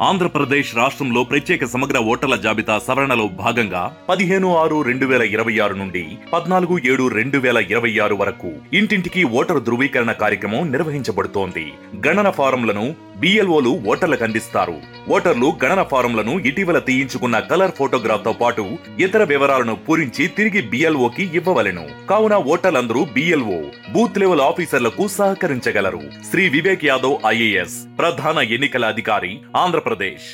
ఆంధ్రప్రదేశ్ రాష్ట్రంలో ప్రత్యేక సమగ్ర ఓటర్ల జాబితా సవరణలో భాగంగా పదిహేను ఆరు రెండు వేల ఇరవై ఆరు నుండి పద్నాలుగు ఏడు రెండు వేల ఇరవై ఆరు వరకు ఇంటింటికి ఓటరు ధృవీకరణ కార్యక్రమం నిర్వహించబడుతోంది గణన ఫారంలను బిఎల్ఓలు ఓటర్లకు అందిస్తారు ఓటర్లు గణన ఫారంలను ఇటీవల తీయించుకున్న కలర్ ఫోటోగ్రాఫ్ తో పాటు ఇతర వివరాలను పూరించి తిరిగి బిఎల్ఓకి ఇవ్వవలెను కావున ఓటర్లందరూ బిఎల్ఓ బూత్ లెవెల్ ఆఫీసర్లకు సహకరించగలరు శ్రీ వివేక్ యాదవ్ ఐఏఎస్ ప్రధాన ఎన్నికల అధికారి ఆంధ్రప్రదేశ్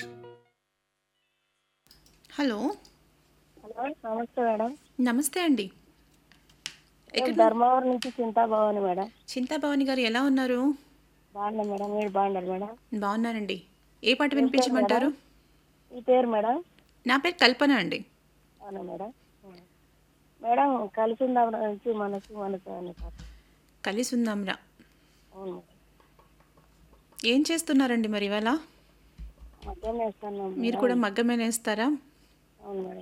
హలో హలో నమస్తే మేడం నమస్తే అండి నేను ధర్మవరం నుంచి చింతా భవాని మేడం చింతాభవాని గారు ఎలా ఉన్నారు బాగున్నా మేడం మీరు బాగున్నారు మేడం బాగున్నానండి ఏ పాట వినిపించమంటారు ఈ పేరు మేడం నా పేరు కల్పన అండి అవునా మేడం మేడం కలిసి ఉందాం నుంచి మనసు మనసు అని పాట కలిసి ఉందాంరా అవును మేడం ఏం చేస్తున్నారండి మరి ఇవాళ మధ్యం వేస్తున్నాం మీరు కూడా మగ్గమే నేస్తారా అవును మేడం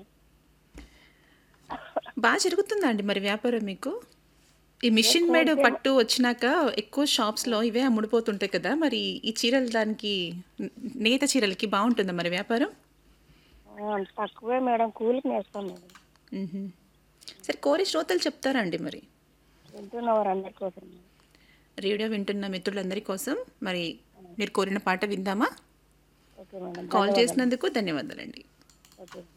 బాగా జరుగుతుందా అండి మరి వ్యాపారం మీకు ఈ మిషన్ మేడ్ పట్టు వచ్చినాక ఎక్కువ షాప్స్లో ఇవే అమ్ముడుపోతుంటాయి కదా మరి ఈ చీరలు దానికి నేత చీరలకి బాగుంటుందా మరి వ్యాపారం ఆ, తక్కువే మేడం కూలికి నేస్తాం మేడం మ్హూ. సరే కోరి శ్రోతలు చెప్తారా అండి మరి వింటున్నవారు అందరి కోసం మేడం. రేడియో వింటున్న మిత్రులందరి కోసం మరి మీరు కోరిన పాట విందామా ఓకే మేడం కాల్ చేసినందుకు ధన్యవాదాలండి ఓకే